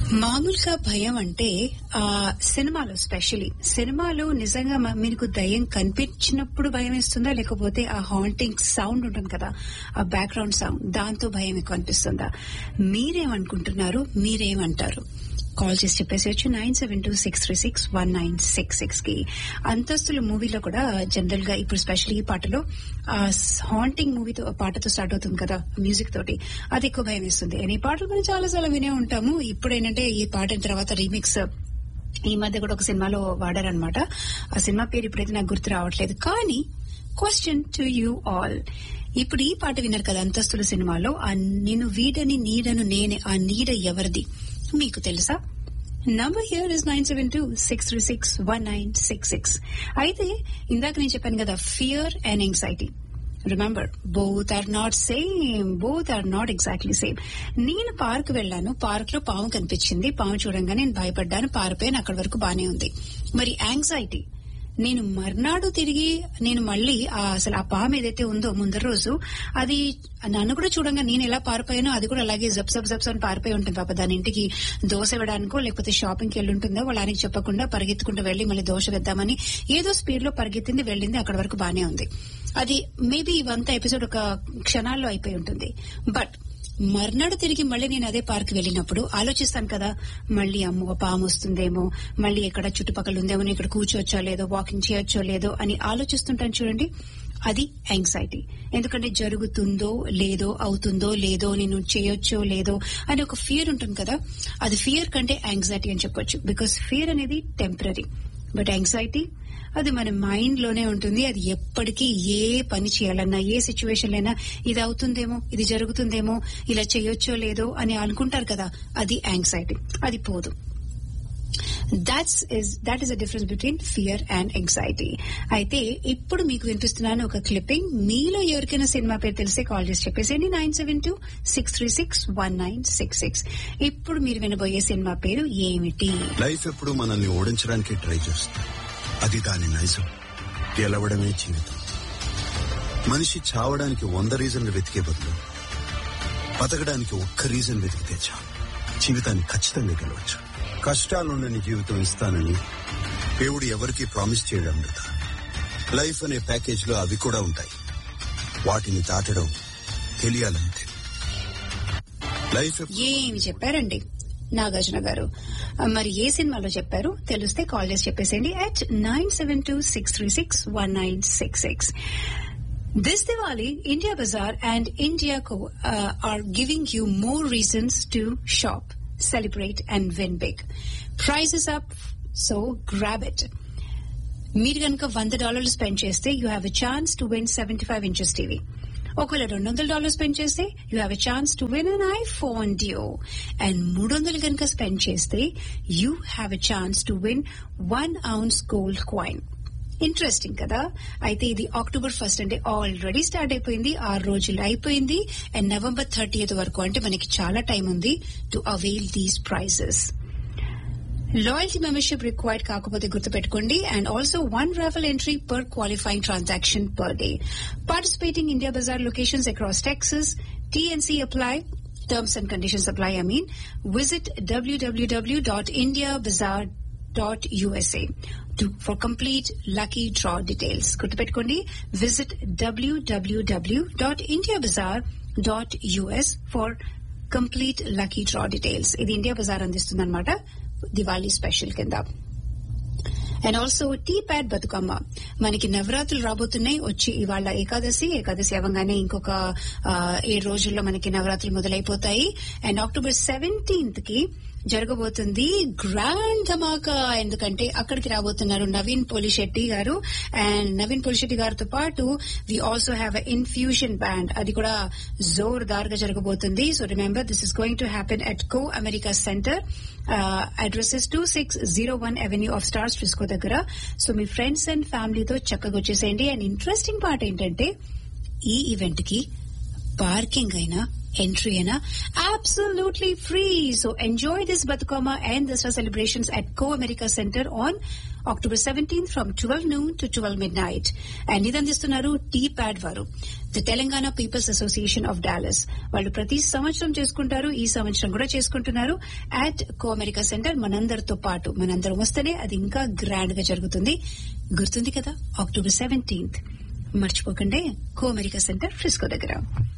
మామూలుగా భయం అంటే ఆ సినిమాలో స్పెషలీ సినిమాలో నిజంగా మ- మీకు దయ్యం కనిపించినప్పుడు భయం వేస్తుందా లేకపోతే ఆ హాంటింగ్ సౌండ్ ఉంటుంది కదా ఆ బ్యాక్గ్రౌండ్ సౌండ్ దాంతో భయం ఎక్కువ అనిపిస్తుందా మీరేమనుకుంటున్నారు మీరేమంటారు కాల్ చేసి చెప్పేసేయచ్చు nine seven two six three six one nine six six కి అంతస్తుల మూవీలో కూడా జనరల్ గా ఇప్పుడు స్పెషల్ ఈ పాటలో హాంటింగ్ మూవీతో పాటతో స్టార్ట్ అవుతుంది కదా మ్యూజిక్ తోటి అది ఎక్కువ భయం వేస్తుంది ఈ పాటలు మనం చాలా చాలా వినే ఉంటాము ఇప్పుడు ఏంటంటే ఈ పాట అయిన తర్వాత రీమిక్స్ ఈ మధ్య కూడా ఒక సినిమాలో వాడారనమాట ఆ సినిమా పేరు ఇప్పుడైతే నాకు గుర్తు రావట్లేదు కానీ క్వశ్చన్ టు యూ ఆల్ ఇప్పుడు ఈ పాట విన్నారు కదా అంతస్తుల సినిమాలో ఆ నేను వీడని నీడను నేనే ఆ నీడ ఎవరిది మీకు తెలుసా number here is nine seven two six three six one nine six six అయితే ఇందాక నేను చెప్పాను కదా fear and anxiety remember both are not same both are not exactly same నేను పార్క్ వెళ్ళాను పార్క్ లో పాము కనిపించింది పాము చూడంగానే నేను భయపడ్డాను పారిపోయాను అక్కడి వరకు బానే ఉంది మరి యాంగ్జైటీ నేను మర్నాడు తిరిగి నేను మళ్ళీ ఆ అసలు ఆ పాము ఏదైతే ఉందో ముందర రోజు అది నన్ను కూడా చూడంగా నేను ఎలా పారిపోయానో అది కూడా అలాగే జప్ జప్ జప్స్ అని పారిపోయి ఉంటుంది పాప దాని ఇంటికి దోశ ఇవ్వడానికో లేకపోతే షాపింగ్కి వెళ్ళి ఉంటుందో వాళ్ళ ఆయనకి చెప్పకుండా పరిగెత్తుకుంటూ వెళ్లి మళ్ళీ దోశ వేద్దామని ఏదో స్పీడ్ లో పరిగెత్తింది వెళ్ళింది అక్కడ వరకు బానే ఉంది అది మేబీ ఇవంతా ఎపిసోడ్ ఒక క్షణాల్లో అయిపోయి ఉంటుంది బట్ మర్నాడు తిరిగి మళ్ళీ నేను అదే పార్క్ వెళ్ళినప్పుడు ఆలోచిస్తాను కదా మళ్ళీ అమ్మో పాము వస్తుందేమో మళ్ళీ ఎక్కడ చుట్టుపక్కల ఉందేమో నేను ఇక్కడ కూర్చోవచ్చో లేదో వాకింగ్ చేయొచ్చో లేదో అని ఆలోచిస్తుంటాను చూడండి అది యాంగ్జైటీ ఎందుకంటే జరుగుతుందో లేదో అవుతుందో లేదో నేను చేయొచ్చో లేదో అని ఒక ఫియర్ ఉంటుంది కదా అది ఫియర్ కంటే యాంగ్జైటీ అని చెప్పొచ్చు బికాస్ ఫియర్ అనేది టెంపరీ బట్ యాంగ్జైటీ అది మన మైండ్ లోనే ఉంటుంది అది ఎప్పటికీ ఏ పని చేయాలన్నా ఏ సిచ్యువేషన్ అయినా ఇది అవుతుందేమో ఇది జరుగుతుందేమో ఇలా చేయొచ్చో లేదో అని అనుకుంటారు కదా అది యాంగ్జైటీ అది పోదు that's is that is a difference between fear and anxiety అయితే ఇప్పుడు మీకు వినిపిస్తున్నాను ఒక క్లిప్పింగ్ మీలో ఎవరికైనా సినిమా పేరు తెలిస్తే కాల్ చేసి చెప్పేసేయండి nine seven two six three six one nine six six ఇప్పుడు మీరు వినబోయే సినిమా పేరు ఏమిటి లైఫ్ ఎప్పుడు మనల్ని ఓడించడానికి ట్రై చేస్తుంది అది దాని నైజం గెలవడమే జీవితం మనిషి చావడానికి వంద రీజన్లు వెతికే బదులు బతకడానికి ఒక్క రీజన్ వెతికితే చాలు జీవితాన్ని ఖచ్చితంగా గెలవచ్చు కష్టాలుండని జీవితం ఇస్తానని దేవుడు ఎవరికీ ప్రామిస్ చేయడం లేదా లైఫ్ అనే ప్యాకేజ్ లో అవి కూడా ఉంటాయి వాటిని దాటడం తెలియాలంతే లైఫ్ ఎప్పుడు ఏమి చెప్పారండి నాగార్జున గారు మరి ఏ సినిమాలో చెప్పారు తెలిస్తే కాల్ చేసి చెప్పేసేయండి at nine seven two six three six one nine six six This Diwali, India Bazaar and India Co uh, are giving you more reasons to shop, celebrate and win big. Prices up, so grab it. మీరు కనుక వంద డాలర్లు spend చేస్తే you have a chance to win seventy five inches TV ఒకవేళ రెండు వందల dollar spend చేస్తే you have a chance to win an iPhone duo and మూడు వందలు కనుక స్పెండ్ చేస్తే you have a chance to win one ounce gold coin interesting కదా అయితే ఇది అక్టోబర్ ఫస్ట్ అంటే ఆల్రెడీ స్టార్ట్ అయిపోయింది ఆరు రోజులు అయిపోయింది అండ్ నవంబర్ థర్టీ వరకు అంటే మనకి చాలా టైం ఉంది to avail these prizes loyalty membership required కాకపోతే గుర్తుపెట్టుకోండి and also one raffle entry per qualifying transaction per day participating India Bazaar locations across Texas TNC apply terms and conditions apply i mean visit www.indiabazaar.usa to for complete lucky draw details గుర్తుపెట్టుకోండి visit www.indiabazaar.us for complete lucky draw details ఇది India Bazaar అందిస్తుంది అనమాట Diwali special కింద and also T PAD Bathukamma మనకి నవరాత్రులు రాబోతున్నాయి వచ్చి ఇవాళ ఏకాదశి ఏకాదశి అవ్వగానే ఇంకొక ఆ, ఏడు రోజుల్లో మనకి నవరాత్రులు మొదలైపోతాయి అండ్ అక్టోబర్ సెవెంటీన్త్ కి జరగబోతుంది గ్రాండ్ ధమాకా ఎందుకంటే అక్కడికి రాబోతున్నారు నవీన్ పోలిశెట్టి గారు అండ్ నవీన్ పోలిశెట్టి గారితో పాటు we also have a infusion band అది కూడా జోర్దార్ గా జరగబోతుంది so remember this is going to happen at Comerica Center addresses two six zero one avenue of stars Frisco దగ్గర సో మీ ఫ్రెండ్స్ అండ్ ఫ్యామిలీతో చక్కగా వచ్చేసేయండి అండ్ ఇంట్రెస్టింగ్ పార్ట్ ఏంటంటే ఈ ఈవెంట్ కి పార్కింగ్ అయినా ఎంట్రీ అయినా absolutely free so enjoy this Bathukamma and Dasara celebrations at Comerica Center on October seventeenth from twelve noon to twelve midnight and ఇది అందిస్తున్నారు టీ ప్యాడ్ వారు the Telangana people's association of Dallas వాళ్ళు ప్రతి సంవత్సరం చేసుకుంటారు ఈ సంవత్సరం కూడా చేసుకుంటున్నారు అట్ కో అమెరికా సెంటర్ మనందరితో పాటు మనందరం వస్తేనే అది ఇంకా గ్రాండ్ గా జరుగుతుంది గుర్తుంది కదా అక్టోబర్ సెవెంటీన్త్ మర్చిపోకండి కో అమెరికా సెంటర్ ఫ్రిస్కో దగ్గర